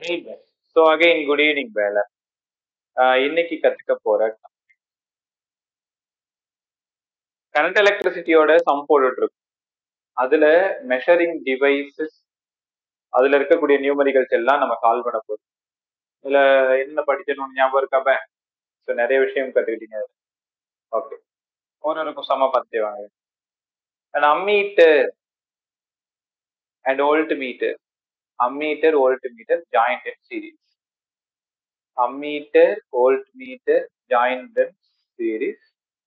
So again good evening வேலை இன்னைக்கு கத்துக்க போற கரண்ட் எலக்ட்ரிசிட்டியோட சம் போட்டுட்டு இருக்கும் அதுல மெஷரிங் டிவைசஸ் அதுல இருக்கக்கூடிய நியூமரிகல்ஸ் எல்லாம் நம்ம சால்வ் பண்ண போறோம் இதுல என்ன படிச்சணும் ஞாபகம் இருக்காப்ப ஸோ நிறைய விஷயம் கத்துக்கிட்டீங்க ஓகே ஒரு ஒரு சம பார்த்து வாங்க and ammeter and voltmeter ammeter voltmeter joined in series ammeter voltmeter joined in series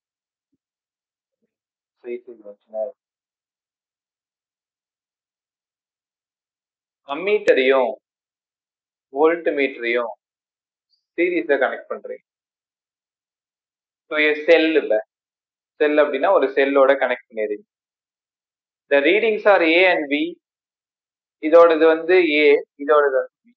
அம்மீட்டரையும் வோல்ட் மீட்டரையும் சீரீஸ்ல கனெக்ட் பண்றீங்க செல் செல் அப்படின்னா ஒரு செல்லோட கனெக்ட் பண்ணிடுறீங்க the readings are A and B இதோடது வந்து ஏ இதோடது வந்து பி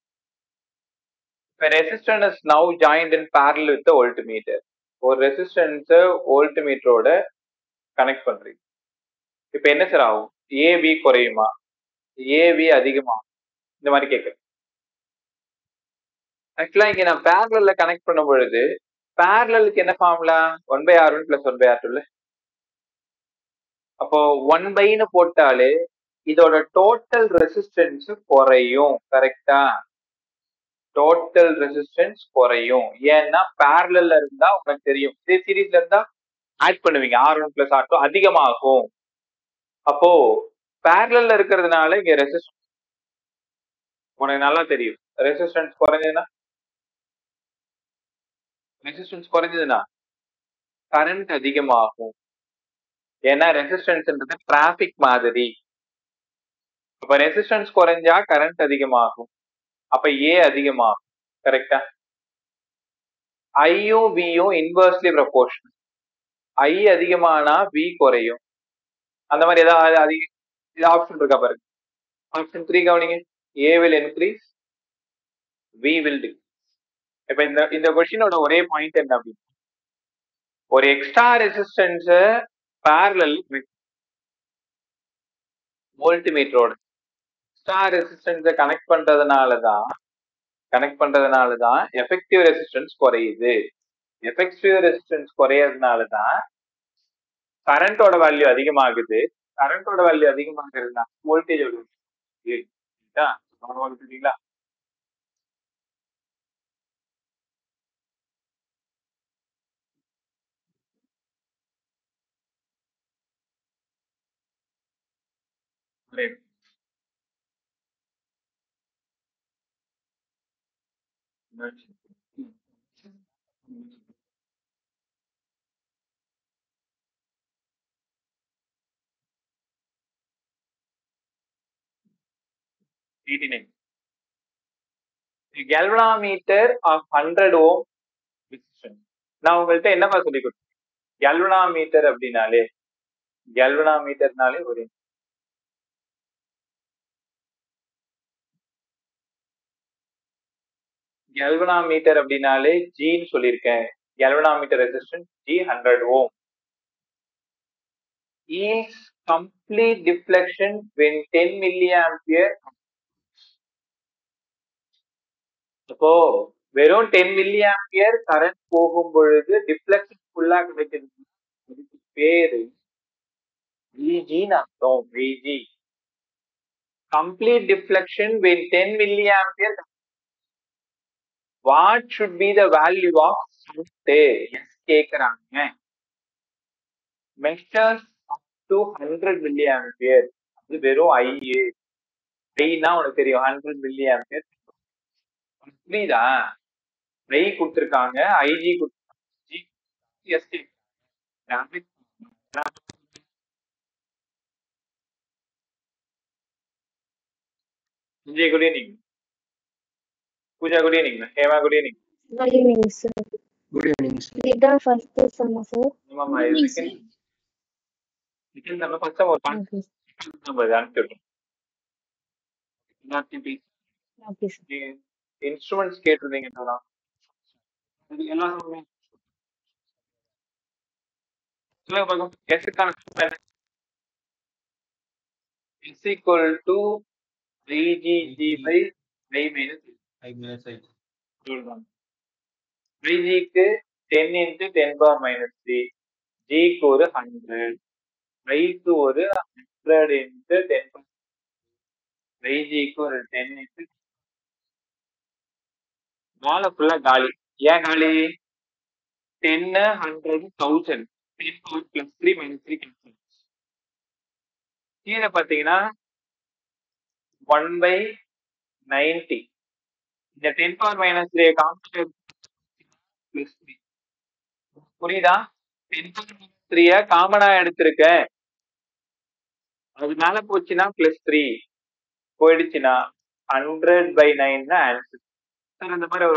இப்போ resistance is now joined in parallel with voltmeter ஒரு ரெசிஸ்டன்ஸை வோல்ட் மீட்டரோட கனெக்ட் பண்றீங்க இப்போ என்ன சார் ஆகும் ஏபி குறையுமா ஏபி அதிகமா இந்த மாதிரி கேட்குறேன் ஆக்சுவலா இங்க நான் பேரலில் கனெக்ட் பண்ணும் பொழுது பேரலுக்கு என்ன formula one by R one plus one by R டூல அப்போ ஒன் பைன்னு போட்டாலே இதோட டோட்டல் ரெசிஸ்டன்ஸ் குறையும் கரெக்டா டோட்டல் ரெசிஸ்டன்ஸ் குறையும் ஏன்னா பேரலல்ல இருந்தா உங்களுக்கு தெரியும் இதே சீரீஸ்ல இருந்தா ஆட் பண்ணுவீங்க R one plus R two அதிகமாகும் அப்போ பேரலல்ல இருக்கிறதுனால இங்க ரெசிஸ்டன்ஸ் உனக்கு நல்லா தெரியும் ரெசிஸ்டன்ஸ் குறைஞ்சதுன்னா ரெசிஸ்டன்ஸ் குறைஞ்சதுன்னா கரண்ட் அதிகமாகும் ஏன்னா ரெசிஸ்டன்ஸ்ன்றது டிராபிக் மாதிரி அப்ப ரெசிஸ்டன்ஸ் குறைஞ்சா கரண்ட் அதிகமாகும் அப்ப ஏ அதிகமாகும் கரெக்டா ஐயும் வியும் இன்வெர்ஸ்லி ப்ரப்போர்ஷன் ஐ அதிகமானா வி குறையும் அந்த மாதிரி ஏதாவது அதிக இது ஆப்ஷன் இருக்கா பாருங்க ஆப்ஷன் த்ரீ கவனிங்க A will increase V will decrease இப்ப இந்த இந்த கொஸ்டினோட ஒரே பாயிண்ட் என்ன அப்படின்னு ஒரு எக்ஸ்ட்ரா ரெசிஸ்டன்ஸ பேரலல் வோல்ட்மீட்டரோட ஸ்டார் ரெசிஸ்டன்ஸை கனெக்ட் பண்றதுனால தான் கனெக்ட் பண்றதுனால தான் எஃபெக்டிவ் ரெசிஸ்டன்ஸ் குறையுது எஃபெக்டிவ் ரெசிஸ்டன்ஸ் குறையறதுனால தான் கரண்டோட வேல்யூ அதிகமாகுது கரண்டோட வேல்யூ அதிகமாகிறதுனா வோல்டேஜோட புரியுங்களா galvanometer of hundred ohm resistance நான் உங்கள்கிட்ட என்னப்பா சொல்லி கொடுத்தேன் கெல்வனாமீட்டர் அப்படின்னாலே கெல்வனாமீட்டர்னாலே ஒரு கெல்வனாமீட்டர் அப்படின்னாலே ஜின்னு சொல்லியிருக்கேன் galvanometer resistance G hundred ohm is complete deflection when 10 milliampere அப்போ வெறும் டென் மில்லி ஆம்பியர் கரண்ட் போகும் பொழுது டிஃப்ளெக்ஷன் ஃபுல்லா கிடைக்கிறது அதுக்கு பேரு விஜின்னு அர்த்தம் V G complete deflection when ten milliampere what should be the value of S கேக்குறாங்க measures up to hundred milliampere அது வெறும் ஐ ஐனா உனக்கு தெரியும் ஹண்ட்ரட் மில்லி ஆம்பியர் புரியுதா ஐ கொடுத்துருக்காங்க ஐஜி கொடுத்துருக்காங்க எஸ்டி Vijay good evening Pooja good evening Hema good evening Good evening, sir. Good evening, sir. Did the first sum, sir? ஆமாம்மா இது செகண்ட் செகண்ட் நம்ம ஃபர்ஸ்ட் ஒரு பாயிண்ட் Okay, நம்ம இதை அனுப்பி விட்டோம் எல்லாத்தையும் பேசி okay, sir. இன்ஸ்ட்ருமெண்ட்ஸ் கேட்டிருந்தீங்கன்னா இது எல்லாருமே சொல்லுங்க பார்க்கலாம் எஸ்க்கான is equal to IgG by I minus I minus I இவ்வளவுதான் ஐஜிக்கு ten into ten power minus three ஜிக்கு ஒரு ஹண்ட்ரட் ஐக்கு ஒரு ஹண்ட்ரட் இன்ட்டு டென் ஐஜிக்கு ஒரு டென் இன்ட்டு மேல ஃபுல்லா காலி ஏன் காலி டென்னு hundred thousand ten power plus three minus three cancel கீழே பார்த்தீங்கன்னா ஒன் பை நைன்டி இந்த ten power minus three compound plus three புரியுதா டென் பவர் மைனஸ் த்ரீய காமனா எடுத்திருக்கேன் அது மேல போச்சுன்னா பிளஸ் த்ரீ போயிடுச்சுன்னா hundred by nine answer sir இந்த மாதிரி ஒரு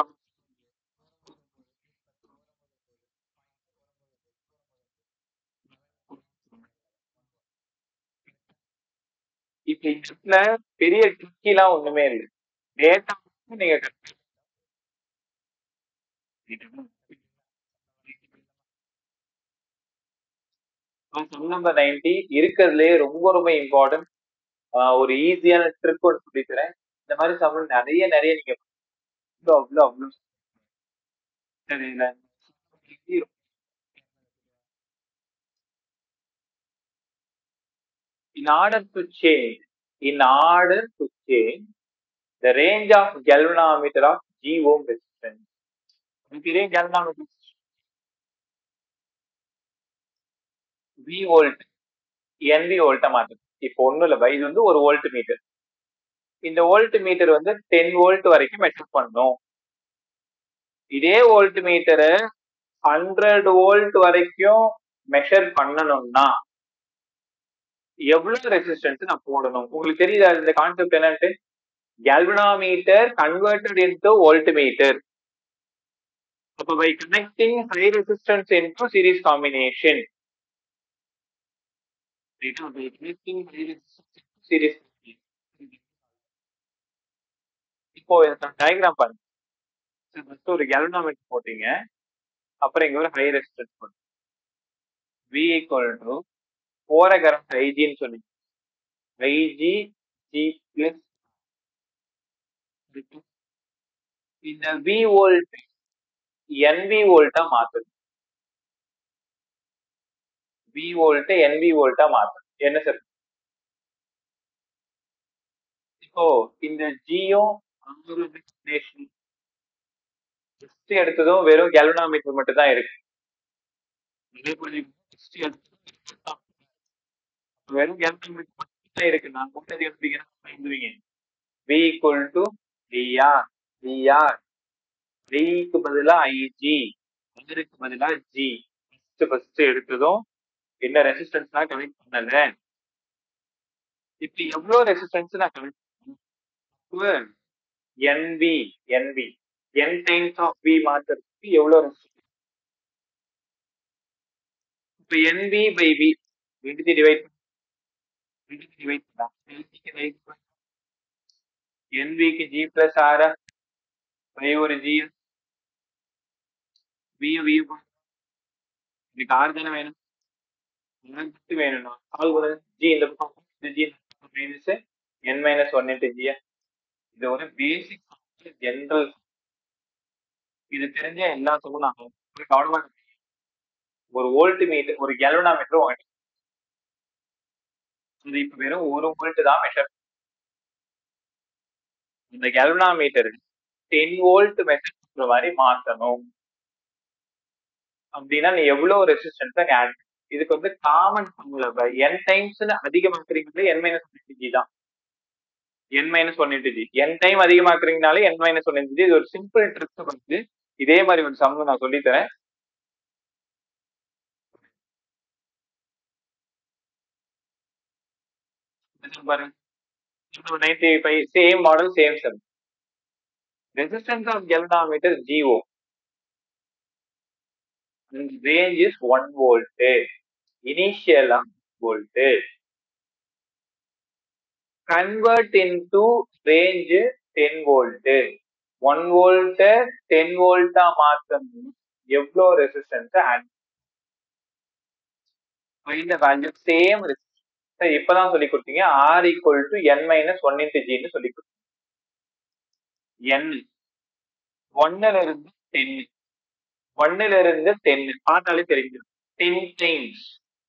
இப்ப இந்த இடத்துல பெரிய ட்ரிக்கிலாம் ஒண்ணுமே இல்லை டேட்டா நீங்க correct சம் நம்பர் நைன்டி இருக்கிறதுலே ரொம்ப ரொம்ப இம்பார்ட்டன்ட் ஒரு ஈஸியான ட்ரிக் ஒன்று சொல்லி தரேன் இந்த மாதிரி சம் நிறைய நிறைய நீங்க அவ்வளோ அவ்வளோ அவ்வளோ தெரியல In order to change, in order to change the range of galvanometer of G ohm resistance. உங்களுக்கு இதே galvanometer V வோல்ட் NV வோல்ட்டா மாத்துது இப்போ ஒண்ணும் இல்ல பை இது வந்து ஒரு வோல்ட் மீட்டர் இந்த வோல்ட் மீட்டர் வந்து டென் வோல்ட் வரைக்கும் மெஷர் பண்ணும் இதே வோல்ட் மீட்டரை ஹண்ட்ரட் வோல்ட் வரைக்கும் மெஷர் பண்ணணும்னா எவ்வளவு ரெசிஸ்டன்ஸ் நான் போடணும் உங்களுக்கு தெரியுதா இந்த கான்செப்ட் என்னன்ட்டு galvanometer converted into voltmeter அப்ப by connecting high resistance into series combination Right, by connecting high resistance into series combination. இப்போ டயக்ராம் பாருங்க ஃபர்ஸ்ட் ஒரு galvanometer போட்டீங்க அப்புறம் இங்க ஒரு ஹை ரெசிஸ்டன்ஸ் போட்டீங்க V equal to போற கரண்ட் ஐஜின்னு சொன்னீங்க ஐஜி ஜி பிளஸ் இந்த வி வோல்ட் என்வி வோல்ட்டா மாத்துது வி வோல்ட் என்வி வோல்ட்டா மாத்துது என்ன சார் இப்போ இந்த ஜியும் ஃபர்ஸ்ட் எடுத்ததும் வெறும் கேல்வனாமீட்டர் மட்டும் தான் இருக்கு இதே போல first எடுத்ததும் வெறும் கேல்வனாமீட்டர் மட்டும் தான் இருக்கு நான் போட்டது எடுத்தீங்கன்னா பயந்துவீங்க V equal to V R V R விக்கு பதிலா ஐஜி அதற்கு பதிலா ஜி ஃபர்ஸ்ட் ஃபர்ஸ்ட் எடுத்ததும் என்ன ரெசிஸ்டன்ஸ் நான் கனெக்ட் பண்ணல இப்ப எவ்வளவு ரெசிஸ்டன்ஸ் நான் கனெக்ட் பண்ணேன் N V N V N times of V மாத்துறதுக்கு எவ்வளவு ரெசிஸ்டன்ஸ் இப்ப என்வி பை வி ரெண்டு டிவைட் ரெண்டு டிவைட் பண்ணலாம் என்விக்கு ஜி பிளஸ் ஆர் பை ஒரு ஜி வி வி இதுக்கு ஆறு தானே வேணும் மட்டும் வேணும்னா ஆள் கூட ஜி இந்த பக்கம் இந்த G minus N minus one into ஜியா இது ஒரு பேசிக் ஜென்ரல் இது தெரிஞ்ச எல்லா சொல்லும் நான் ஒரு கவனமா இருங்க. ஒரு வோல்ட் மீட்டர் ஒரு கெலோனா மீட்டர் வாங்கிட்டு இது இப்ப வெறும் ஒரு வோல்ட் தான் மெஷர் இந்த galvanometer ten volt measure பண்ற மாதிரி மாத்தணும் அப்படின்னா நீ எவ்வளவு ரெசிஸ்டன்ஸ் நீ ஆட் இதுக்கு வந்து காமன் ஃபார்முலா என் டைம்ஸ் அதிகமாக்குறீங்களே என் மைனஸ் ஒன் ஜி தான் N minus one into G N time அதிகமாக்குறீங்கனாலே N minus one into G இது ஒரு சிம்பிள் ட்ரிக்ஸ் வந்து இதே மாதிரி ஒரு சம்மு நான் சொல்லித்தரேன் இது பாருங்க ninety five same model same sum resistance of galvanometer G O range is 1 volt initial of volt convert into range 10 volt 1 volt 10 volt மாத்தணும் எவ்வளோ resistance add find the value same resistance இப்பதான் சொல்லி கொடுத்தீங்க r equal to n minus 1 into g ன்னு சொல்லி கொடுத்தீங்க n ஒன்னுல இருந்து டென் ஒன்னுல இருந்து டென் பார்த்தாலே தெரிஞ்சிடும் டென் டைம்ஸ்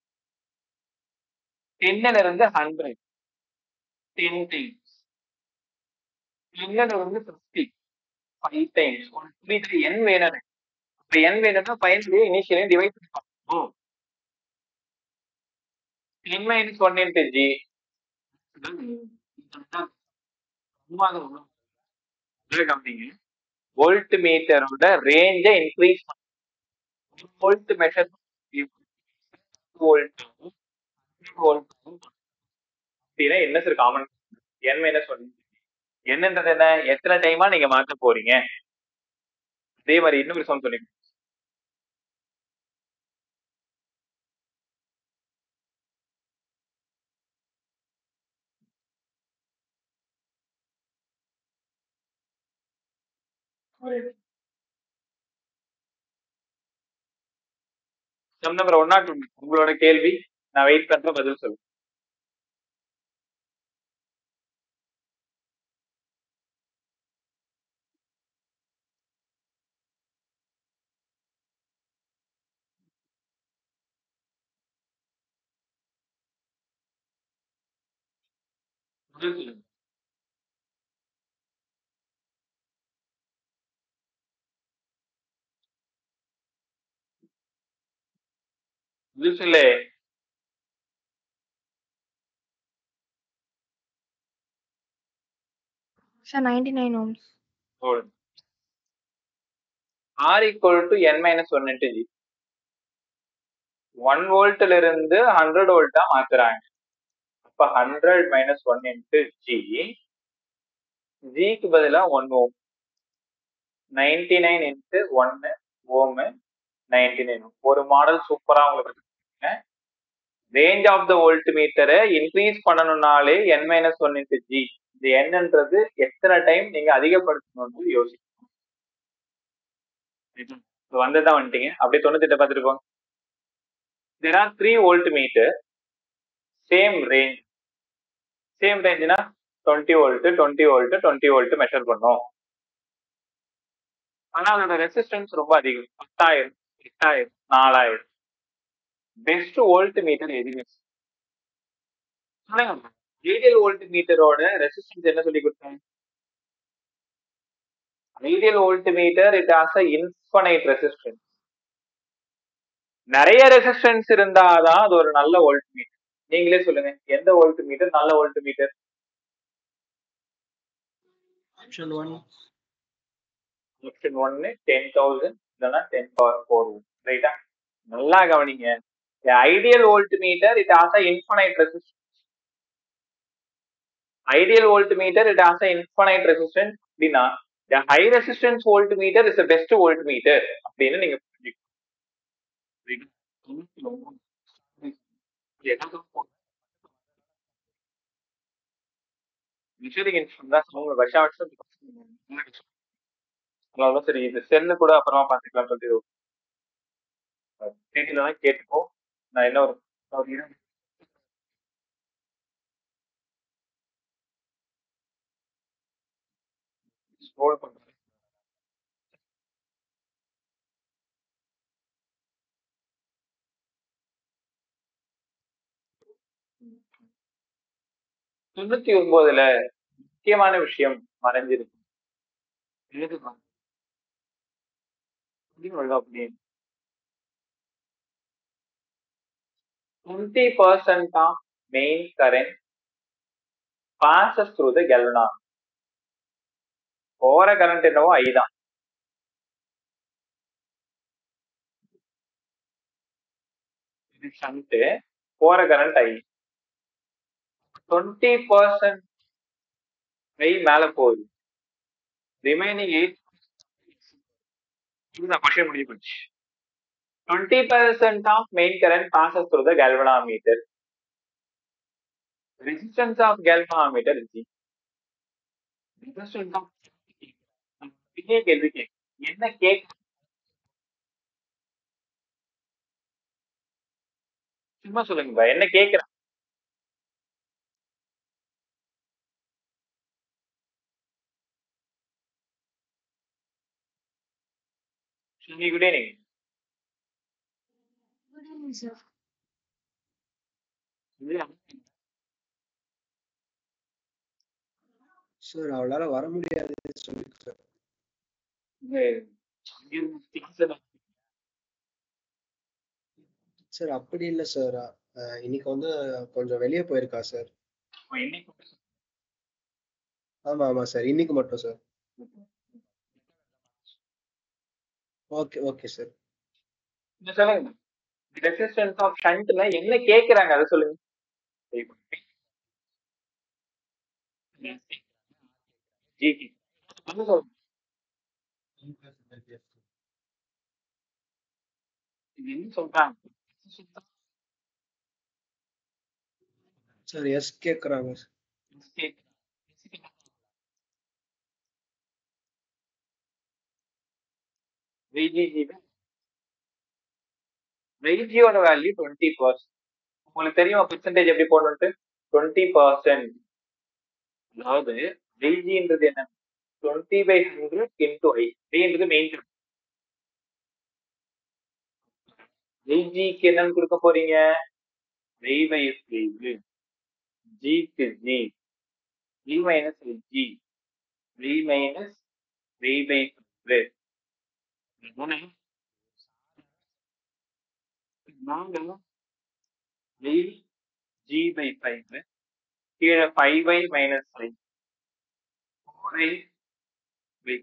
டென்னுல இருந்து ஹண்ட்ரட் டென் டைம்ஸ் டென்னுல இருந்து ஃபிஃப்டி ஃபைவ் டைம்ஸ் ஒரு புரியுது என் வேணும் இப்ப என் வேணும்னா பயன்லயே இனிஷியலையும் டிவைட் பண்ணலாம் ten minus one into G கம்மிங்க வோல்ட் மீட்டரோட ரேஞ்சை increase volt measure volt volt அப்படின்னா என்ன sir common N minus one என்னன்றது என்ன எத்தனை டைமா நீங்க மாத்த போறீங்க அதே மாதிரி இன்னொரு சம் சொல்லி சம் நம்பர் ஒன் நாட் உங்களோட கேள்வி நான் வெயிட் பண்ற பதில் சொல்லு பதில் சொல்லுங்க பதில் சொல்லு Sir, 99 ohms. hold r equal to n minus 1 into g 1 வோல்ட்ல இருந்து 100 வோல்ட்டா மாத்துறாங்க அப்ப 100 minus 1 into g g க்கு பதிலா 1 ஓம் 99 into 1 ஓம் 99 ohm. ஒரு மாடல் சூப்பரா உங்களுக்கு ரேஞ்ச் ஆஃப் த வோல்ட் மீட்டரை இன்க்ரீஸ் பண்ணணும்னாலே N minus one into G இந்த என்னன்றது எத்தனை டைம் நீங்க அதிகப்படுத்தணும்னு யோசிக்கணும் இப்போ வந்துதான் வந்துட்டீங்க அப்படியே தொண்ணூத்தி பார்த்துட்டு போங்க there are three voltmeter same range same ரேஞ்ச்னா twenty volt twenty volt twenty volt measure பண்ணோம் ஆனா அதோட ரெசிஸ்டன்ஸ் ரொம்ப அதிகம் பத்தாயிரம் எட்டாயிரம் நாலாயிரம் பெஸ்ட் வோல்ட் மீட்டர் எதுவுமே சொல்லுங்க ஐடியல் வோல்ட் மீட்டரோட ரெசிஸ்டன்ஸ் என்ன சொல்லி கொடுத்தாங்க ideal voltmeter it has a infinite resistance நிறைய ரெசிஸ்டன்ஸ் இருந்தாதான் அது ஒரு நல்ல வோல்ட் மீட்டர் நீங்களே சொல்லுங்க எந்த வோல்ட் மீட்டர் நல்ல voltmeter Option one. Option ஒன்னு டென் தௌசண்ட் இல்லைன்னா டென் பவர் ஃபோர் ரைட்டா நல்லா கவனிங்க ideal voltmeter it has a infinite resistance ideal voltmeter it has a infinite resistance அப்படின்னா the high resistance voltmeter is the best voltmeter அப்படின்னு நீங்க புரிஞ்சுக்கணும் measuring instrument தான் அவங்க வருஷம் வருஷம் அதனால சரி இது செல்லு கூட அப்புறமா பார்த்துக்கலாம் சொல்லிட்டு டீட்டெயிலாம் கேட்டுப்போ நான் என்ன ஒரு ஒரு இரண்டு ஸ்க்ரோல் பண்றேன் தொண்ணூத்தி ஒன்பதுல முக்கியமான விஷயம் மறைஞ்சிருக்கு எழுதுதான் அப்படின்னு twenty percent of main current passes through the galvanon போற கரண்ட் என்னவோ ஐ தான் இது ஷண்ட் போற current I twenty percent I மேல போகுது ரிமைனிங் எயிட் இதுதான் கொஸ்டின் முடிஞ்சு போச்சு twenty percent of main current passes through the galvanometer resistance of galvanometer is G. resistance of இதே கேள்வி கேட்க என்ன கேக் சும்மா சொல்லுங்க பா என்ன கேக்குறேன் Shani, good evening. Good evening, sir. Sir அவளால வர முடியாதுன்னு சொல்லி சார் சார் அப்படி இல்லை சார் அஹ் இன்னைக்கு வந்து கொஞ்சம் வெளியே போயிருக்கா சார் ஆமா ஆமா சார் இன்னைக்கு மட்டும் சார் ஓகே ஓகே சார் இந்த சொல்லுங்க ரெசிஸ்டன்ஸ் ஆஃப் ஷண்ட்ல என்ன கேக்குறாங்க அதை சொல்லுங்க ஜிடி அது சொல்லுங்க இது என்ன சொல்றாங்க சார் எஸ் கேக்குறாங்க விஜிஜிபி விஜியோட வேல்யூ டுவெண்ட்டி பர்சன்ட் உங்களுக்கு தெரியும் பெர்சன்டேஜ் எப்படி போடணும்ட்டு டுவெண்ட்டி பர்சன்ட் அதாவது விஜின்றது என்ன twenty by hundred into I ஐன்றது மெயின் விஜிக்கு என்னன்னு கொடுக்க போறீங்க வி பை வி ஜிக்கு G V minus G V minus V by நாங்க வி ஜி பை ஃபைவ் கீழே five I minus five four I by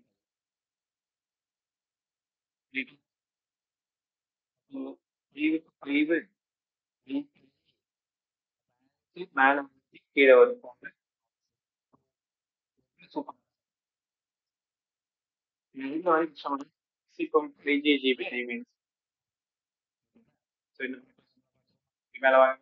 five மேல வந்து கீழே வரும் போங்க சூப்பர் எங்க வரைக்கும் சொன்னேன் சீக்கம் த்ரீ ஜி ஜிபி ஐ மீன்ஸ் மேல வாங்க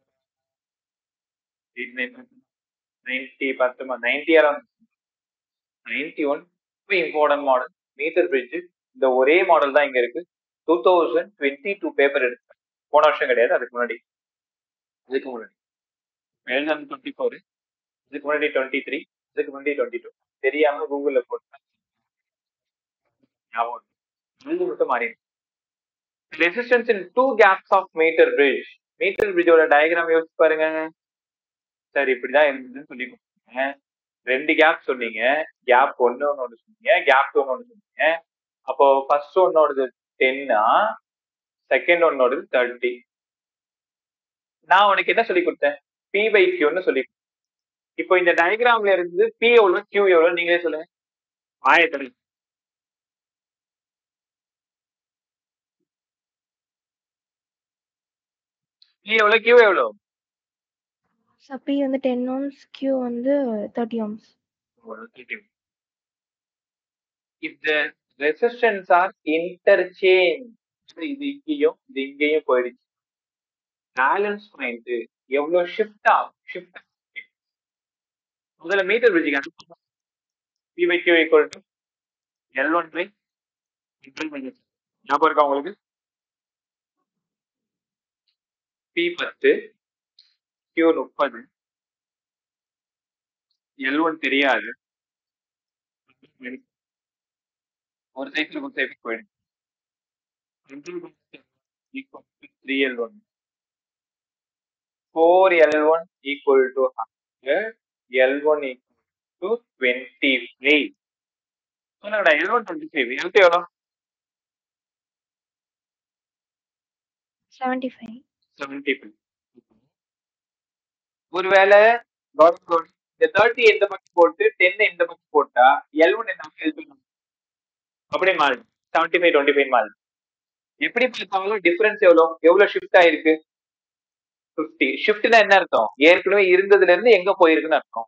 நைன்டி பத்து ninety around ninety one important model meter bridge இந்த ஒரே மாடல் தான் இங்க இருக்கு two thousand twenty two paper எடுத்தேன் போன வருஷம் கிடையாது அதுக்கு முன்னாடி இதுக்கு முன்னாடி எழுதம் டுவெண்ட்டி ஃபோர் இதுக்கு முன்னாடி டுவெண்ட்டி த்ரீ இதுக்கு முன்னாடி டுவெண்ட்டி டூ தெரியாம கூகுள்ல போட்டேன் ஞாபகம் எழுது மட்டும் மாறி resistance in two gaps of metre bridge metre பிரிட்ஜோட டயக்ராம் யோசிச்சு பாருங்க சார் இப்படிதான் இருந்ததுன்னு சொல்லி கொடுத்தீங்க ரெண்டு கேப் சொன்னீங்க கேப் ஒன்னு ஒன்னு ஒன்று சொன்னீங்க கேப் ஒன்னு ஒன்று சொன்னீங்க அப்போ ஃபர்ஸ்ட் ஒன்னோடது டென்னா செகண்ட் ஒன்னோடது தேர்ட்டி நான் உனக்கு என்ன சொல்லி கொடுத்தேன் பி பை கியூன்னு சொல்லி இப்போ இந்த டயக்ராம்ல இருந்து பி எவ்வளவு கியூ எவ்வளவு நீங்களே சொல்லுங்க ஆயத்தடை பி எவ்வளவு கியூ எவ்வளவு So P வந்து 10 ohms, Q வந்து 30 ohms. if the resistance are interchange இது இங்கேயும் இது இங்கேயும் போயிடுச்சு பேலன்ஸ் பாயிண்ட் எவ்வளவு ஷிஃப்ட் ஆகும் ஷிஃப்ட் முதல்ல மீட்டர் பிரிட்ஜுக்கு P by Q equal to L one by ஞாபகம் இருக்கா உங்களுக்கு பி பத்து கியூ முப்பது எல் ஒன் தெரியாது ஒரு சைக்கிள் ஒரு சைக்கிள் போயிடும் three L one four L one equal to hundred L one equal to twenty five சொன்னடா எல் ஒன் டுவெண்ட்டி ஃபைவ் எல்டி எவ்வளோ 75. செவன்டி ஃபைவ் ஒருவேளை கவர்மெண்ட் இந்த தேர்ட்டி எந்த பக்கம் போட்டு டென் இந்த பக்கம் போட்டா எல் ஒன் என்ன எல் டூ அப்படியே மாறுது செவன்டி ஃபைவ் டுவெண்ட்டி ஃபைவ் மாறுது எப்படி பார்த்தாலும் டிஃபரன்ஸ் எவ்வளோ எவ்வளோ ஷிஃப்ட் ஆயிருக்கு ஃபிஃப்டி ஷிஃப்ட்னா என்ன அர்த்தம் ஏற்கனவே இருந்ததுல இருந்து எங்க போயிருக்குன்னு அர்த்தம்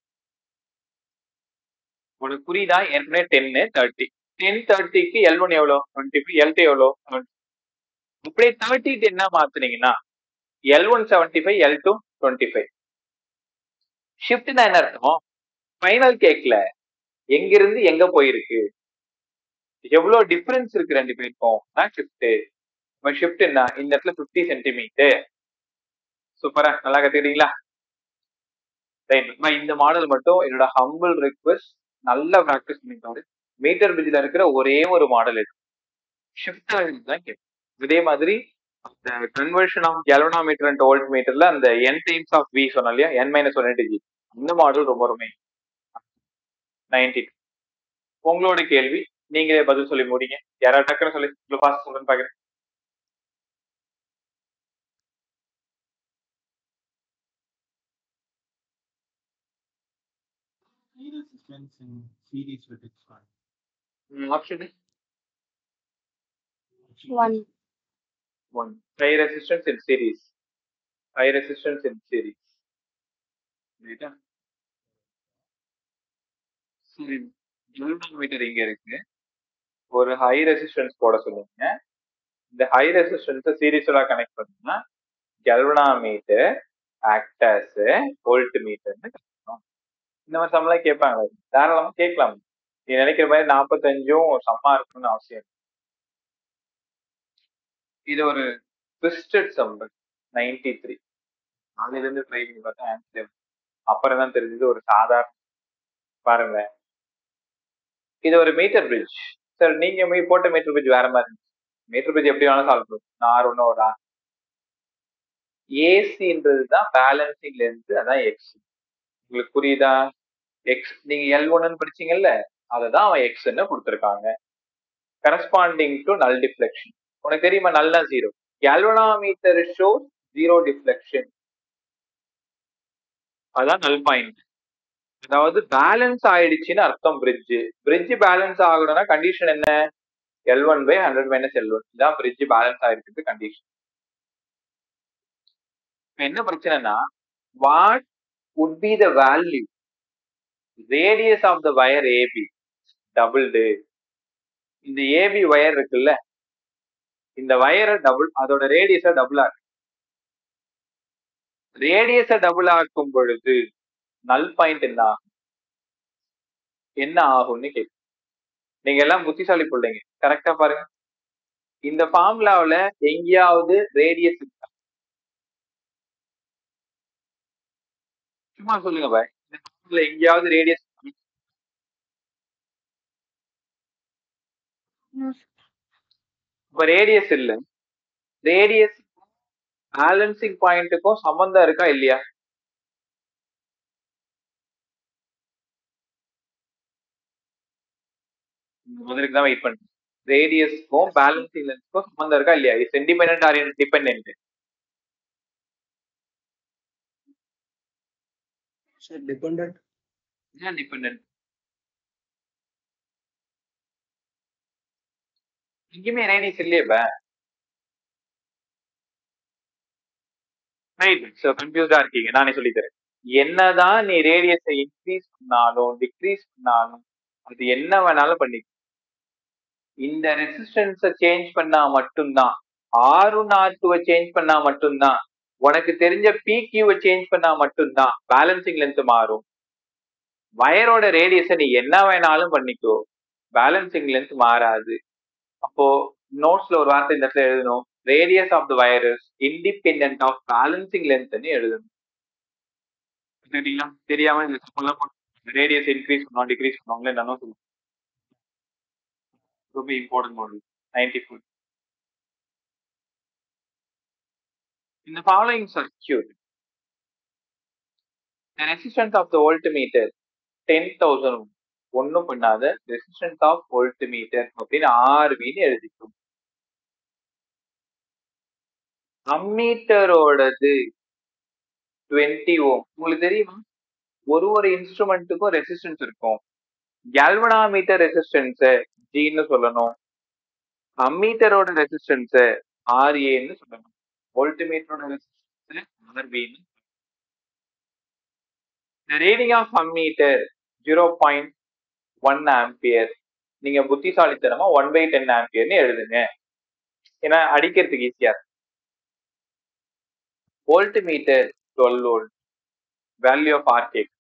உனக்கு புரியுதா ஏற்கனவே டென்னு தேர்ட்டி டென் தேர்ட்டிக்கு எல் ஒன் எவ்வளோ டுவெண்ட்டி ஃபைவ் எல் டூ எவ்வளோ இப்படியே தேர்ட்டி டென்னா மாத்துனீங்கன்னா L one seventy five L two twenty five ஷிஃப்ட்னா என்ன அர்த்தம் ஃபைனல் கேக்ல எங்கிருந்து எங்க போயிருக்கு எவ்வளவு டிஃபரன்ஸ் இருக்கு ரெண்டு பேருக்கும் தான் ஷிஃப்ட் இப்போ ஷிஃப்ட் என்ன இந்த இடத்துல ஃபிஃப்டி சென்டிமீட்டர் சூப்பரா நல்லா கத்துக்கிட்டீங்களா ரைட் இந்த மாடல் மட்டும் என்னோட ஹம்பிள் ரிக்வெஸ்ட் நல்லா ப்ராக்டிஸ் பண்ணிட்டாரு மீட்டர் பிரிட்ஜில் இருக்கிற ஒரே ஒரு மாடல் இது ஷிஃப்ட் ஆகுது தான் கேட்கும் இதே மாதிரி அந்த conversion of galvanometer and volt மீட்டர்ல அந்த என் டைம்ஸ் ஆஃப் வி சொன்னோம் இல்லையா என் மைனஸ் ஒன் ஜி இந்த மாடல் ரொம்ப ரொம்ப நைன்டி உங்களோட கேள்வி நீங்களே பதில் சொல்லி முடிங்க யாராவது டக்குன்னு சொல்லி இவ்வளவு ஃபாஸ்ட் சொல்லுன்னு பாக்குறேன் High resistance in series with its one. Option One. One high resistance in series high resistance in series ரைட்டா சரி மீட்டர் இங்க இருக்கு ஒரு ஹை ரெசிஸ்டன்ஸ் போட சொல்லுங்க இந்த ஹை ரெசிஸ்டன்ஸை சீரிஸோட கனெக்ட் பண்ணா கெல்வனாமீட்டர் ஆக்ட் ஆஸ் வோல்ட் மீட்டர்னு இந்த மாதிரி சம்பளம் கேட்பாங்க தாராளமா கேட்கலாம் நீ நினைக்கிற மாதிரி நாற்பத்தஞ்சும் சம்மா இருக்கணும்னு அவசியம் இல்லை. இது ஒரு ட்விஸ்டட் சம்பல் நைன்டி த்ரீ நாளையில இருந்து ட்ரை பண்ணி பார்த்தா ஆன்சர் அப்புறம் தான் தெரிஞ்சது ஒரு சாதாரண பாருங்க இது ஒரு மீட்டர் பிரிட்ஜ் சார் நீங்க போய் போட்ட மீட்டர் பிரிட்ஜ் வேற மாதிரி இருந்துச்சு மீட்டர் பிரிட்ஜ் எப்படி வேணாலும் சால்வ் பண்ணும் நான் ஆறு ஒன்று ஒரு ஆறு ஏசின்றது தான் பேலன்சிங் லென்த் அதான் எக்ஸ் உங்களுக்கு புரியுதா எக்ஸ் நீங்க எல் ஒன்னு படிச்சீங்கல்ல அதை தான் அவன் எக்ஸ்ன்னு கொடுத்துருக்காங்க கரஸ்பாண்டிங் டு நல் டிஃப்ளெக்ஷன் உனக்கு தெரியுமா நல்லா zero galvanometer show zero deflection அதான் நல் பாயிண்ட் அதாவது பேலன்ஸ் ஆயிடுச்சுன்னு அர்த்தம் பிரிட்ஜ் பிரிட்ஜ் பேலன்ஸ் ஆகணும்னா கண்டிஷன் என்ன L one by hundred minus L one இதான் பிரிட்ஜ் பேலன்ஸ் ஆயிருக்கு கண்டிஷன் என்ன பிரச்சனைனா what would be the value radius of the wire AB doubled இந்த ஏபி வயர் இருக்குல்ல இந்த வயரை டபுள் அதோட ரேடியஸை டபுள் ஆக்கு ரேடியஸை டபுள் ஆக்கும் பொழுது நல் பாயிண்ட் என்ன ஆகும் என்ன ஆகும்னு கேட்கும் நீங்க எல்லாம் புத்திசாலி பிள்ளைங்க கரெக்டா பாருங்க இந்த ஃபார்முலாவுல எங்கேயாவது ரேடியஸ் இருக்கா சும்மா சொல்லுங்க பாய் இந்த ஃபார்முலா எங்கேயாவது ரேடியஸ் No. இப்ப ரேடியஸ் இல்ல ரேடியஸ் பேலன்சிங் பாயிண்ட்டுக்கும் சம்பந்தம் இருக்கா இல்லையா முதலுக்கு தான் வெயிட் பண்ணுறேன் ரேடியஸ்க்கும் பேலன்சிங் லென்ஸ்க்கும் சம்பந்தம் இருக்கா இல்லையா இது சென்டிபெண்ட் ஆர் டிபெண்ட் Sir, dependent. ஏன் டிபெண்ட் எங்கேயுமே ரேடியஸ் இல்லையே இப்ப ரைட் ஸோ கன்ஃபியூஸ்டா இருக்கீங்க நானே சொல்லி தரேன் என்னதான் நீ ரேடியஸை இன்க்ரீஸ் பண்ணாலும் டிக்ரீஸ் பண்ணாலும் அது என்ன வேணாலும் பண்ணி இந்த ரெசிஸ்டன்ஸை சேஞ்ச் பண்ணா மட்டும்தான் ஆறு நாட்டுவை சேஞ்ச் பண்ணா மட்டும்தான் உனக்கு தெரிஞ்ச பிக்யூவை சேஞ்ச் பண்ணா மட்டும்தான் பேலன்சிங் லென்த் மாறும் வயரோட ரேடியஸை நீ என்ன வேணாலும் பண்ணிக்கோ பேலன்சிங் லென்த் மாறாது அப்போ நோட்ஸ்ல ஒரு வார்த்தை இந்த இடத்துல எழுதணும் radius of the wires independent of balancing லென்த்னு எழுதணும் சரிங்களா தெரியாம இந்த சம்பளம் ரேடியஸ் இன்க்ரீஸ் பண்ணுவோம் டிக்ரீஸ் பண்ணுவாங்களே என்னன்னு சொல்லுவோம் ரொம்ப important model ninety four In the following circuit, the resistance of the voltmeter 10,000 ஒன்றும் பண்ணாத ரெசிஸ்டன்ஸ் ஆஃப் வோல்ட்மீட்டர் அப்படின்னு ஆர்வின்னு எழுதிக்கும் அம்மீட்டரோடது டுவெண்ட்டி ஓம் உங்களுக்கு தெரியுமா ஒரு ஒரு இன்ஸ்ட்ருமெண்ட்டுக்கும் ரெசிஸ்டன்ஸ் இருக்கும் கேல்வனாமீட்டர் ரெசிஸ்டன்ஸ ஜின்னு சொல்லணும் அம்மீட்டரோட ரெசிஸ்டன்ஸ ஆர்ஏன்னு சொல்லணும் வோல்ட்மீட்டரோட ரெசிஸ்டன்ஸ் ஆர்பின்னு The reading of ammeter zero point one ampere நீங்க புத்திசாலித்தனமா ஒன் பை டென் ஆம்பியர்னு எழுதுங்க ஏன்னா அடிக்கிறதுக்கு ஈஸியா இருக்கு voltmeter twelve volt value of R கேக்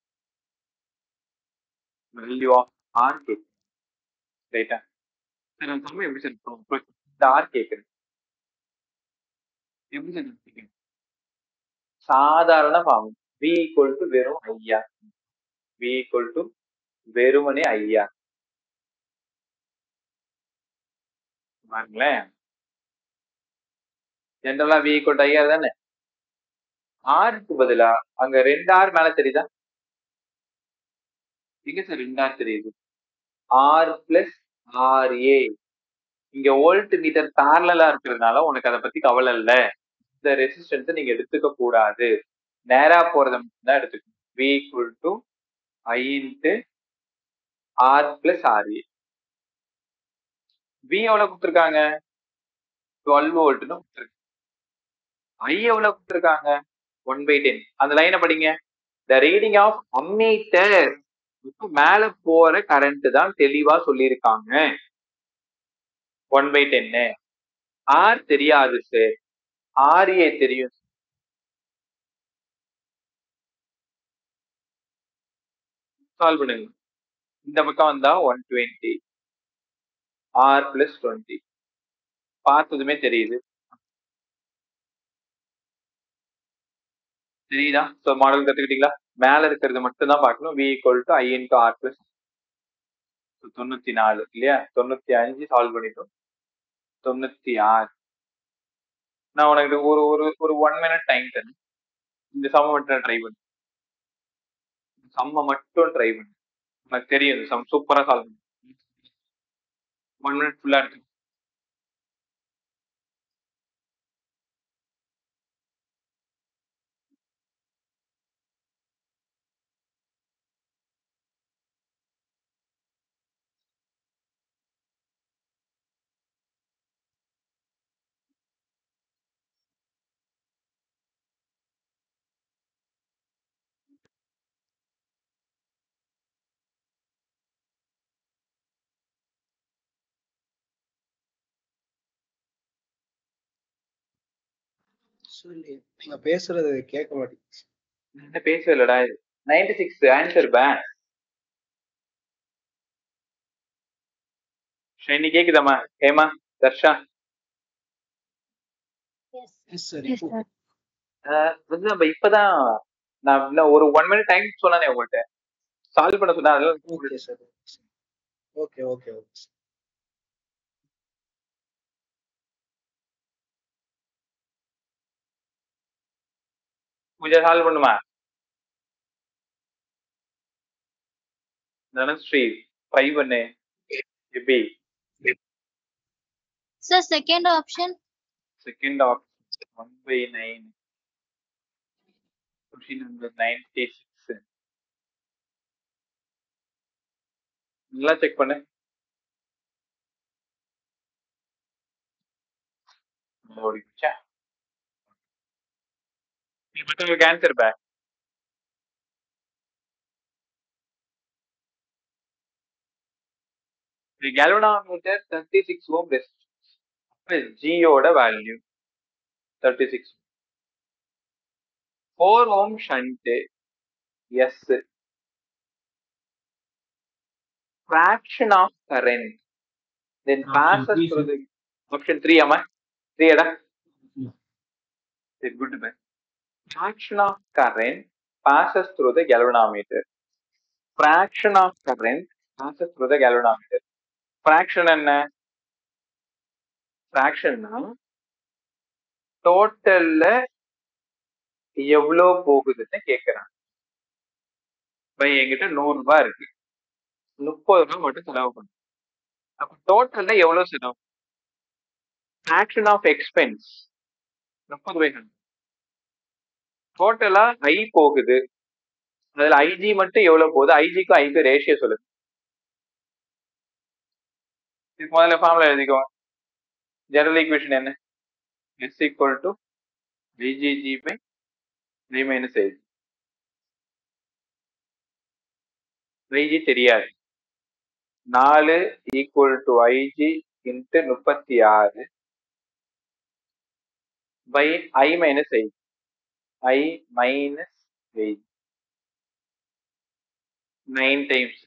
வேல்யூ ஆஃப் ஆர் கேக் ரைட்டா சார் அந்த சமயம் எப்படி சார் பண்ணுவோம் இந்த ஆர் கேக்குறேன் எப்படி சார் கண்டுபிடிக்கணும்? சாதாரண ஃபார்ம் வி ஈக்குவல் டு வெறும் ஐயா வி ஈக்குவல் டு வெறுமனே ஐயா பாருங்களேன் ஜென்ரலா வி ஈக்குவல் டு ஐஆர் தானே ஆருக்கு பதிலா அங்க ரெண்டு ஆர் மேல தெரியுதா எங்க சார் ரெண்டு ஆர் தெரியுது ஆர் பிளஸ் ஆர் ஏ இங்க வோல்ட் மீட்டர் பேரலா இருக்கிறதுனால உனக்கு அதை பத்தி கவலை இல்ல இந்த ரெசிஸ்டன்ஸ் நீங்க எடுத்துக்க கூடாது நேரா போறதை மட்டும் தான் எடுத்துக்கணும் V equal to I into R plus R A V எவ்வளவு கொடுத்துருக்காங்க டுவெல் வோல்ட்னு கொடுத்துருக்கு ஐ எவ்வளவு கொடுத்துருக்காங்க ஒன் பை டென் அந்த லைனை படிங்க த ரீடிங் ஆஃப் அம்மீட்டர் மேல போற கரண்ட் தான் தெளிவா சொல்லியிருக்காங்க ஒன் பை டென்னு ஆர் தெரியாது சார் ஆர்ஏ தெரியும் சால்வ் பண்ணுங்க இந்த பக்கம் வந்தா one twenty R plus twenty பார்த்ததுமே தெரியுது தெரியுதா ஸோ மாடல் கத்துக்கிட்டீங்களா மேல இருக்கிறது மட்டும் தான் பார்க்கணும் V equal to I into R plus தொண்ணூத்தி நாலு இல்லையா தொண்ணூத்தி அஞ்சு சால்வ் பண்ணிட்டோம் தொண்ணூத்தி ஆறு நான் உனக்கு ஒரு ஒரு ஒரு ஒன் மினிட் டைம் தரேன் இந்த சம்ம மட்டும் ட்ரை பண்ணு சம்ம மட்டும் ட்ரை பண்ணு உனக்கு தெரியும் இந்த சம் சூப்பரா சால்வ் பண்ணு ஒன் மினிட் ஃபுல்லா இருக்கு சொல்லி நீங்க பேசுறது கேட்க மாட்டேங்குது என்ன பேசவே இல்லடா இது நைன்டி சிக்ஸ் ஆன்சர் பேன் ஷைனி கேக்குதாம்மா Hema Dharsha yes sir yes sir ஆஹ் வந்து நம்ம இப்பதான் நான் இன்னும் ஒரு ஒன் மினிட் டைம் சொன்னானே உங்கள்கிட்ட சால்வ் பண்ண சொன்னா அதெல்லாம் okay sir okay okay okay Pooja solve பண்ணுமா தனுஸ்ரீ ட்ரை பண்ணு எப்படி Sir, second option. Second option one by nine question number ninety six நல்லா செக் பண்ணு ஓடி போச்சா நீ மற்றவங்களுக்கு ஆன்சர் பே The galvanometer 36 ohm resistance. அப்ப ஜியோட value thirty six four ohm shunt S fraction of current then Option passes three, through sir. the option 3 ஆமா 3 எடா Yeah. சரி good bye fraction of current passes through the galvanometer fraction of current passes through the galvanometer fraction என்ன fractionனா டோட்டல்ல எவ்வளவு போகுதுன்னு கேக்குறான் by என்கிட்ட நூறு ரூபாய் இருக்கு முப்பது ரூபாய் மட்டும் செலவு பண்ணு அப்ப டோட்டல்ல எவ்வளவு செலவு ஆக்ஷன் ஆஃப் எக்ஸ்பென்ஸ் முப்பது ரூபாய் டோட்டலா ஐ போகுது அதுல ஐஜி மட்டும் எவ்வளவு போகுது ஐஜிக்கும் ஐக்கு ரேஷியோ சொல்லுங்க இதுக்கு முதல்ல ஃபார்முலா எழுதிக்கோங்க ஜெனரல் ஈக்குவேஷன் என்ன S equal to IgG by I minus IG IG தெரியாது நாலு ஈக்குவல் டு ஐஜி இன்ட்டு முப்பத்தி ஆறு by I minus IG I minus IG nine times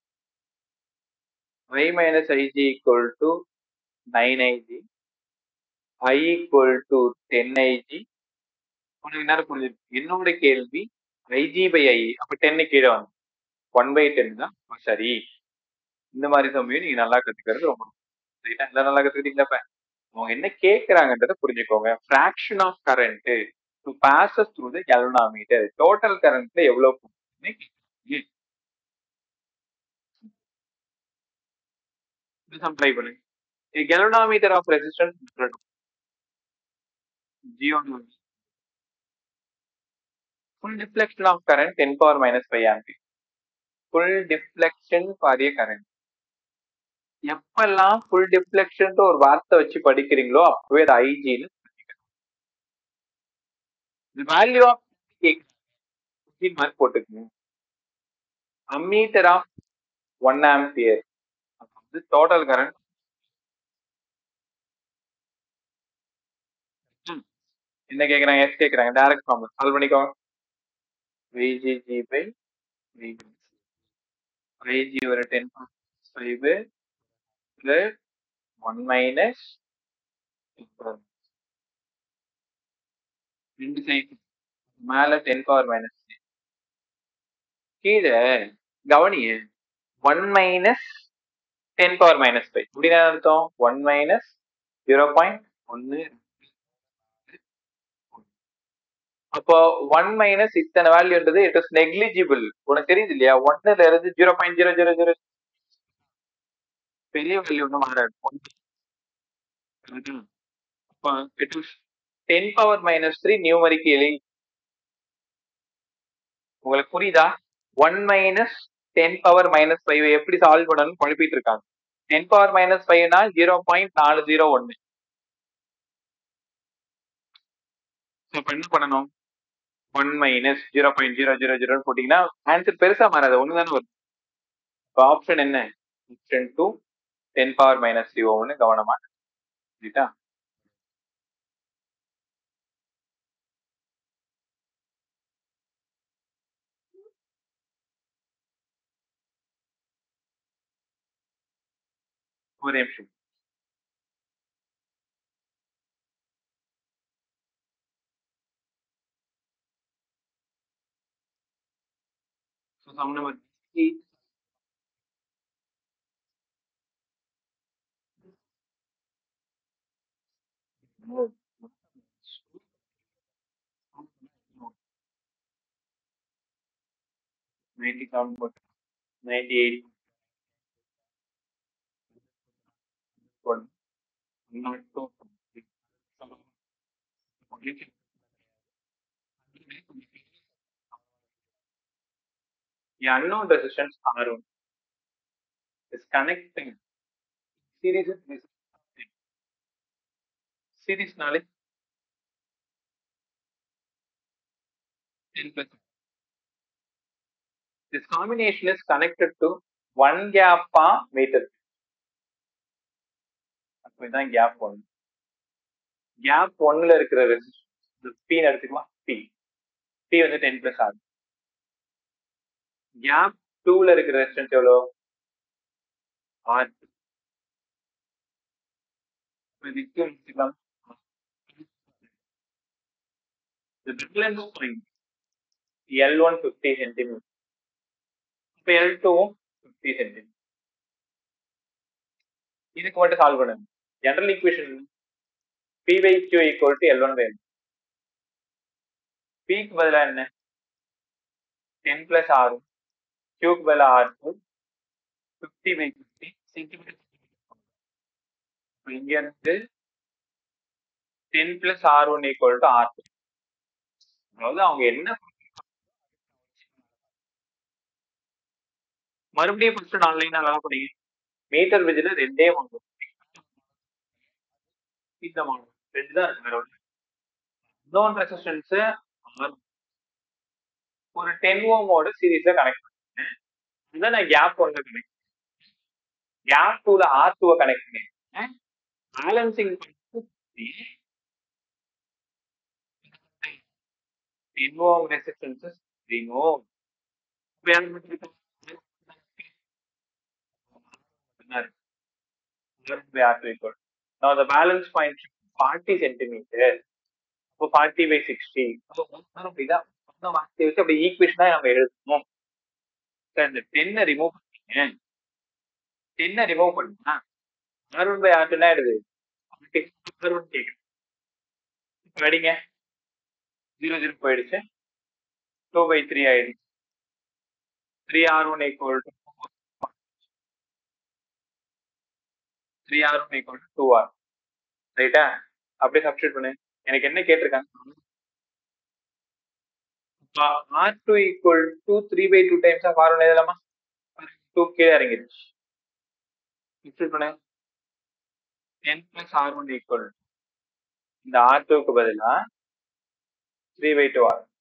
I minus IG equal to nine IG I equal to ten IG உனக்கு நேரம் புரிஞ்சிருக்கு என்னோட கேள்வி IG by ஐ அப்ப டென்னு கீழே வந்து ஒன் பை டென் தான் அப்ப சரி இந்த மாதிரி சமயம் நீங்க நல்லா கத்துக்கிறது ரொம்ப ரைட்டா எல்லாம் நல்லா கத்துக்கிட்டீங்களா இப்ப அவங்க என்ன கேக்குறாங்கன்றத புரிஞ்சுக்கோங்க fraction of current to passes through the galvanometer total கரண்ட்ல எவ்வளவு போகுதுன்னு கேக்குறாங்க. இது சம் ட்ரை பண்ணுங்க A galvanometer of resistance GOD full deflection of current 10 power minus 5 ampere full deflection for a current எப்பெல்லாம் full deflection ஒரு வார்த்தை வச்சு படிக்கிறீங்களோ அப்பவே அது ஐஜின்னு the value of மார்க் போட்டுக்கணும் அம்மீட்டர் ஆஃப் ஒன் ஆம்பியர் வந்து டோட்டல் கரண்ட் என்ன கேக்குறாங்க எஸ் கேக்குறாங்க டைரக்ட் ஃபார்ம் சால்வ் பண்ணிக்கோங்க விஜிஜி பை விஜி ஒரு டென் ஃபைவ் ஒன் மைனஸ் ரெண்டு சைடு மேல டென் பவர் மைனஸ் கீழே கவனிய one minus ten power minus five இப்படின்னு அர்த்தம் ஒன் மைனஸ் ஜீரோ பாயிண்ட் ஒன்னு அப்போ ஒன் மைனஸ் இத்தனை வேல்யூன்றது இட் இஸ் நெக்லிஜிபிள் உனக்கு தெரியுது இல்லையா ஒன்னுல இருந்து zero point zero zero zero பெரிய வேல்யூ ஒன்றும் மாறாது அப்போ it is ten power minus three numerically உங்களுக்கு புரியுதா one minus ten power minus five எப்படி சால்வ் பண்ணணும்னு குழப்பிட்டு இருக்காங்க டென் பவர் மைனஸ் ஃபைவ்னா ஜீரோ பாயிண்ட் நாலு ஜீரோ ஒன்னு இப்போ என்ன பண்ணணும் one minus zero point zero zero ஜீரோன்னு போட்டீங்கன்னா ஆன்சர் பெருசா மாறாது ஒன்று தானே வரும் இப்போ ஆப்ஷன் என்ன option two ten power minus three ஒன்று கவனமா சரிட்டா ஒரு நிமிஷம் So sum number three. Ninety seven point ninety eight one not two The unknown resistance R1 is connecting series with this series knowledge 10 plus. This combination is connected to one gap ah meter. அப்போ இதான் gap one gap ஒன்ல இருக்கிற resistance P எடுத்துக்கலாம் P P வந்து ten plus ஆகுது gap டூல இருக்கிற resistance எவ்வளோ ஆர் இதுக்கு எடுத்துக்கலாம் The balance point L1 50 centimeter. இப்போ L2 50 centimeter. இதுக்கு மட்டும் சால்வ் பண்ணுங்க general equation P by Q equal to L1 by L. P க்கு பதிலா என்ன 10 plus R Q க்கு பதிலா R2 50 by 50 சென்டிமீட்டர் இங்க இருந்து 10 plus R1 equal to R2 அதாவது அவங்க என்ன மறுபடியும் ஃபர்ஸ்ட் நாலு லைன் நல்லா பண்ணீங்க மீட்டர் விஜில ரெண்டே வாங்கும் இந்த மாடல் ரெண்டு தான் இருக்கு வேற ஒண்ணு இன்னொன்று ரெசிஸ்டன்ஸ் ஒரு டென் ஓமோட சீரீஸ்ல கனெக்ட் பண்ணேன் இதை நான் கேப் ஒன்ல கனெக்ட் கேப் டூல ஆர் டூவை கனெக்ட் பண்ணிருக்கேன் பேலன்சிங் பண்ணி ten ohm resistances remove Now the balance point 40 centimeter. இப்போ 40 by 60. அப்போ அப்படிதான் சொன்ன வார்த்தையை வச்சு அப்படி ஈக்குவேஷனா நம்ம எழுதணும் சார் இந்த டென்னை ரிமூவ் பண்ணீங்க டென்னை ரிமூவ் பண்ணா R one by R two ஆயிடுது ஆர் ஒன் கேட்குது இப்போ அடிங்க ஜீரோ ஜீரோ போயிடுச்சு டூ பை த்ரீ ஆயிடுச்சு three R one equal to three R one equal to two R ரைட்டா அப்படியே சப்ஸ்டியூட் பண்ணு எனக்கு என்ன கேட்டிருக்காங்க R two equal to three by two times of R one எழுதலாமா டூ கீழே இறங்கிடுச்சு சப்ஸ்டியூட் பண்ணு ten plus R one equal இந்த ஆர் டூக்கு பதிலா three by two R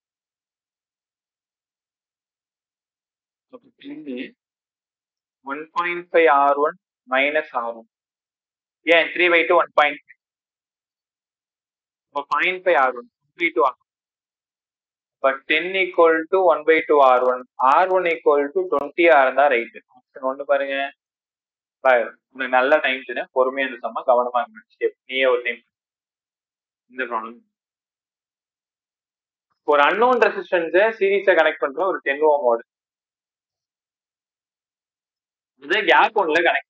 one point five R one minus R one ஏன் three by two one point இப்போ point five R one by two R இப்போ ten equal to one by two R one R one equal to twenty R தான் right option ஒன்று பாருங்க பாரு உங்களுக்கு நல்ல time தரேன் பொறுமையா இந்த சம்ம கவனமா இருந்துச்சு நீயே ஒரு டைம் இந்த ப்ராப்ளம் ஒரு அன்னோன் ரெசிஸ்டன்ஸை சீரீஸை கனெக்ட் பண்ற ஒரு டென் ஓ மோடு இது கேப் ஒன்ல கனெக்ட்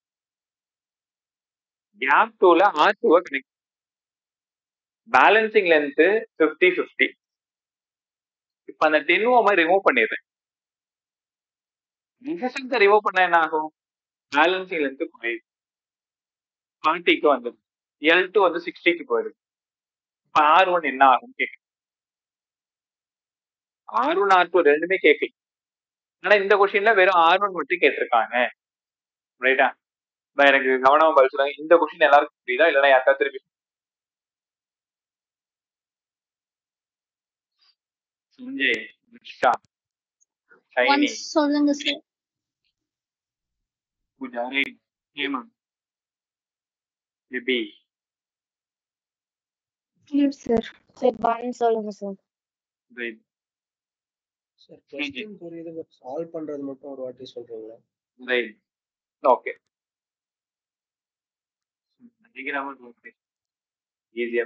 கேப் டூல ஆர் டூவை connect balancing length fifty fifty இப்போ அந்த டென் ஓமை ரிமூவ் பண்ணிடுறேன் ரெசிஸ்டன்ஸை ரிமூவ் பண்ணா என்ன ஆகும் பேலன்சிங் லென்த் குறையுது ஃபார்ட்டிக்கு வந்துடும் எல் டூ வந்து சிக்ஸ்டிக்கு போயிடுது இப்போ ஆர் ஒன் என்ன ஆகும் கேட்கு ஆர் ஒன் ஆர் டூ ரெண்டுமே கேட்கல ஆனா இந்த கொஸ்டின்ல வெறும் ஆர் ஒன் மட்டும் கேட்டிருக்காங்க ரைட்டா எனக்கு கவனமா பதில் சொல்லுங்க இந்த கொஸ்டின் எல்லாருக்கும் புரியுதா இல்லைன்னா யாருக்கா திருப்பி சஞ்சய் நிஷா ஷைனி ஒன்ஸ் சொல்லுங்க sir Pujari Hemanth Libi sir sir one சொல்லுங்க சார் ரைட் சார் கொஸ்டின் புரியுது பட் சால்வ் பண்றது மட்டும் ஒரு வாட்டி சொல்றீங்களா ரைட் ஓகே அதிகமாக ஓகே ஈஸியா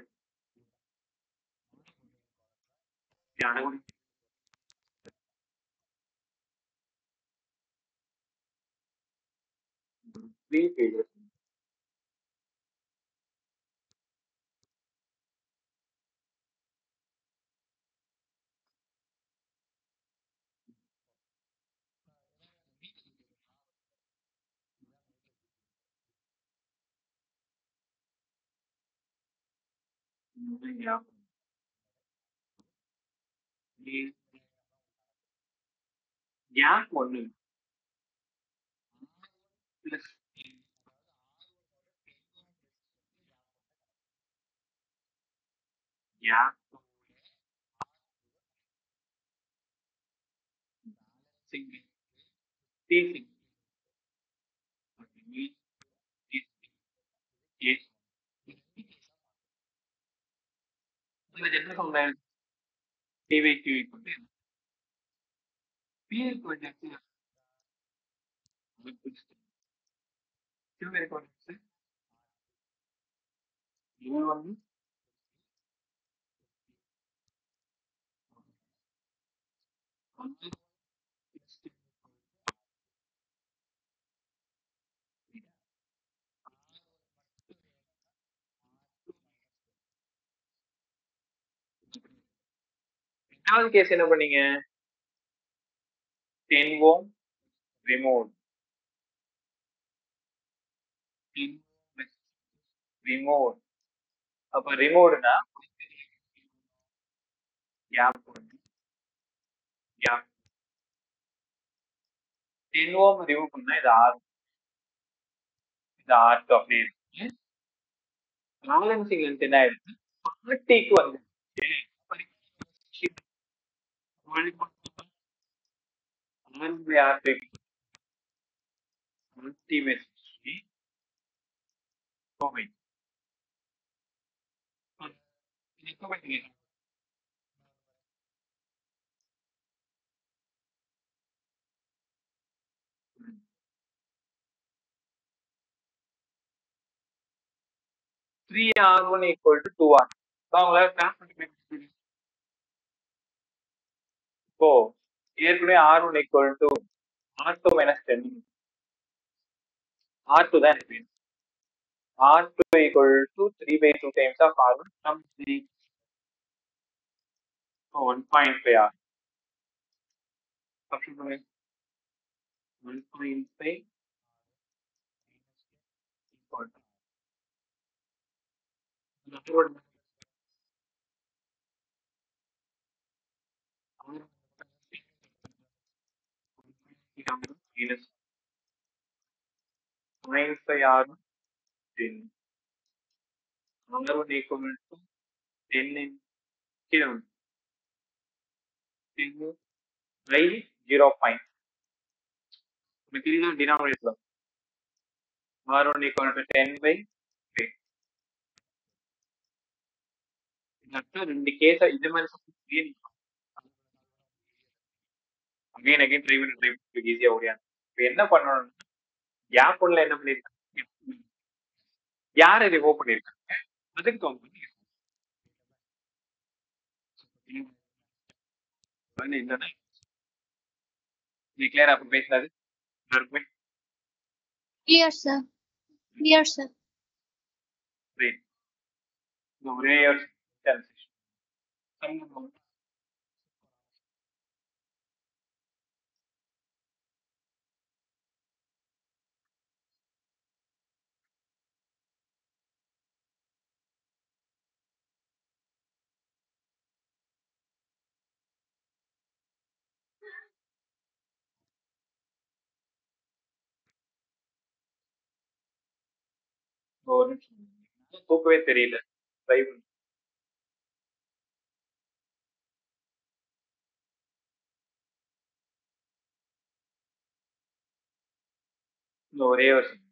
த்ரீ பேஜஸ் கேப் ஒன்று plus gap single T single இதுல என்ன சொல்றேன் டிவி டிவி கொண்டு பிஎல் கொஞ்சம் கியூ இருக்கு இது வந்து ரெண்டாவது கேஸ் என்ன பண்ணீங்க டென் ஓம் ரிமோட் ரிமோட் அப்ப ரிமோட்னா கேப் வந்து கேப் டென் ஓம் ரிமூவ் பண்ணா இது ஆர் இது ஆர் அப்படியே இருக்கு பேலன்சிங் லென்த் என்ன ஆயிடுச்சு ஃபார்ட்டிக்கு வந்து ultimately COVID. இது COVID இல்லையா? Three R one equal to two R அவங்களால கிராஸ் பண்ணி இப்போ ஏற்கனவே R one equal to R two minus ten R two தான் எனக்கு வேணும் R2 equal to 3 by 2 times of R1 from 3. So 1.5 R. Substitute பண்ணு. 1.5 equal to இந்த code minus 0.5 R1 10. R1 equal to 10 in கீழே வந்து 10 by 0. உங்களுக்கு தெரியுதா denominator R1 equal to 10 by 3. இதுல ரெண்டு கேஸ் இது மாதிரி அகைன் அகைன் ட்ரை பண்ணி ட்ரை பண்ணி ஈஸியா ஓடியாங்க இப்போ என்ன பண்ணணும் கேப் ஒன்ல என்ன பண்ணிருக்காங்க யார் இதை ஓ பண்ணிருக்காங்க அதுக்கு கவுண்ட் பண்ணி வந்து என்னன்னா இது கிளியரா அப்ப பேசினது எல்லாருக்குமே Clear, sir. Clear, sir. Great. இந்த ஒரே ஒரு transition. சம்பந்தம் ஒரு நிமிஷம். தூக்கவே தெரியல ட்ரை பண்ணி இந்த ஒரே ஒரு second.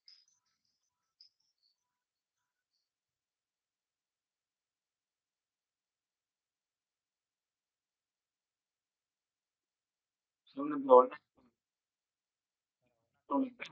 சொல்லுங்க ஒண்ணு சொல்லுங்க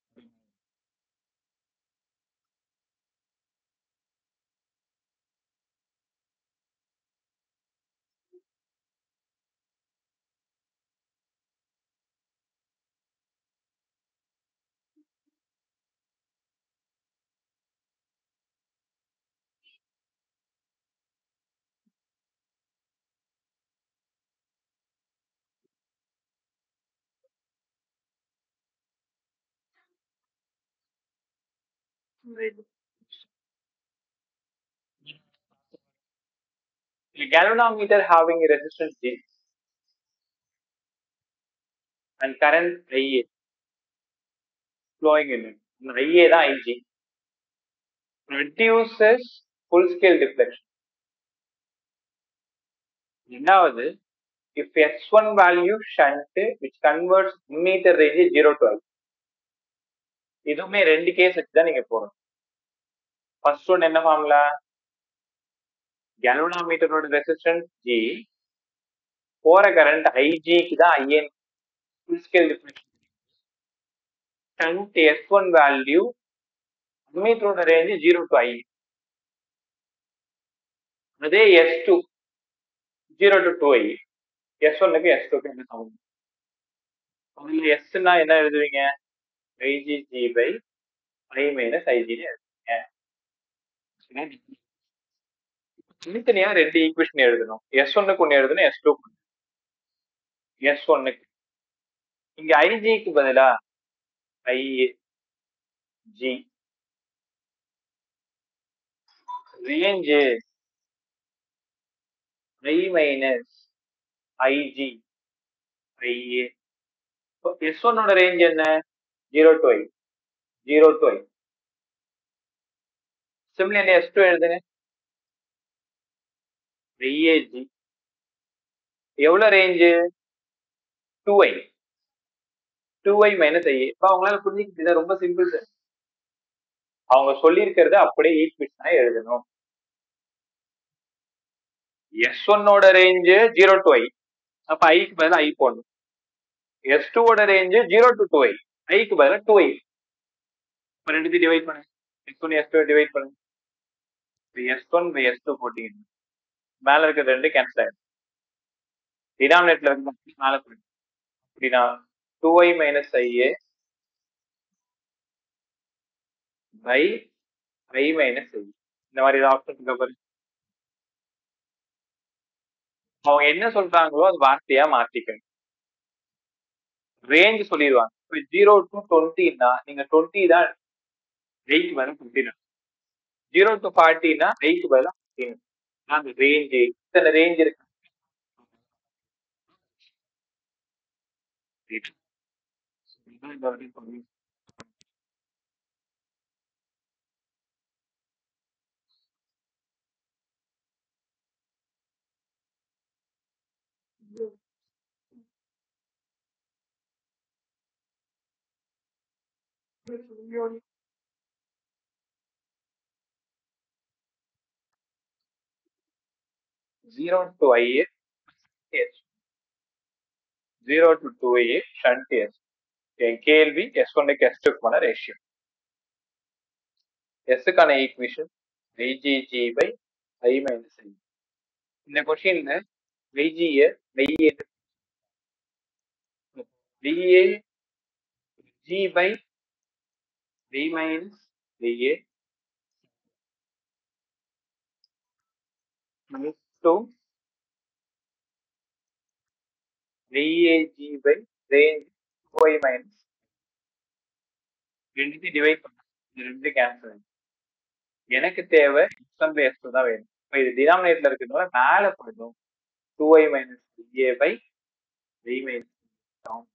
A galvanometer having a resistance G and current IA flowing in it. இந்த IA தான் IG. Reduces full scale deflection. ரெண்டாவது if S1 value shunt which converts meter range 0 to I. இதுவுமே ரெண்டு கேஸ் வச்சு தான் நீங்க போடணும் ஃபர்ஸ்ட் ஒன் என்ன ஃபார்முலா கேல்வனாமீட்டரோட ரெசிஸ்டன்ஸ் ஜி போற கரண்ட் ஐஜிக்கு தான் ஐஎன் full scale difference shunt S one value அம்மீட்டரோட ரேஞ்சு ஜீரோ டு ஐ அதே S two zero to two I S ஒன்னுக்கு எஸ் டூக்கு என்ன சமம் அதுல எஸ்னா என்ன எழுதுவீங்க ஐஜிஜி பை ஐ மைனஸ் ஐஜின்னு எழுதுவீங்க தனித்தனியா ரெண்டு ஈக்குவேஷன் எழுதணும் எஸ் ஒன்னுக்கு ஒன்னு எழுதணும் எஸ் டூ எஸ் ஒன்னுக்கு இங்க ஐஜிக்கு பதிலா I G range I minus IG IA S ஒன்னோட ரேஞ்ச் என்ன zero to I zero to I similarly S two எழுதுங்க ஐஏஜி எவ்வளவு range two I two I minus IA இப்போ அவங்களால புரிஞ்சுக்கிட்டு ரொம்ப சிம்பிள் சார் அவங்க சொல்லியிருக்கிறத அப்படியே ஈக்குவேஷனா எழுதணும் எஸ் ஒன்னோட ரேஞ்சு ஜீரோ டு ஐ அப்ப ஐக்கு பதிலா ஐ போடணும் எஸ் டூவோட range zero to two I ஐக்கு பதிலா டூ ஐ இப்போ ரெண்டுத்தையும் டிவைட் பண்ணுங்க S one S two divide பண்ணுங்க S one by S two போட்டீங்கன்னா மேல இருக்கிற ரெண்டு கேன்சல் ஆயிடும் டினாமினேட்ல இருக்கு மேல போயிடும் அப்படின்னா two I minus IA by I minus I இந்த மாதிரி ஏதாவது ஆப்ஷன் இருக்க பாரு அவங்க என்ன சொல்றாங்களோ அது வார்த்தையா மாத்திக்கணும் ரேஞ்ச் சொல்லிடுவாங்க இப்போ ஜீரோ டு டுவெண்ட்டின்னா நீங்க டுவெண்ட்டி தான் எயிட் வரை டுவெண்ட்டி ஜீரோ டு ஃபார்ட்டினா எயிட் பதிலாக ஃபிஃப்டீன் அந்த ரேஞ்சு இத்தனை ரேஞ்ச் இருக்கு இதுதான் இந்த வரைக்கும் சொல்லி zero to I S zero to two A ஷண்ட் எஸ் என் கேள்வி எஸ் ஒன்னுக்கு எஸ் டூக்கான ரேஷியோ எஸ்ஸுக்கான equation IGG by I minus I இந்த கொஸ்டின்ல ஐஜிய வெய்ய VA G by V minus VA to VAG by range y minus ரெண்டுத்தையும் டிவைட் பண்ண இது ரெண்டு கேன்சல் எனக்கு தேவை எக்ஸ்என் பை எஸ் தான் வேணும் இப்போ இது டினாமினேட்ல இருக்கிறதுனால மேலே போயிடும் two Y minus A by V minus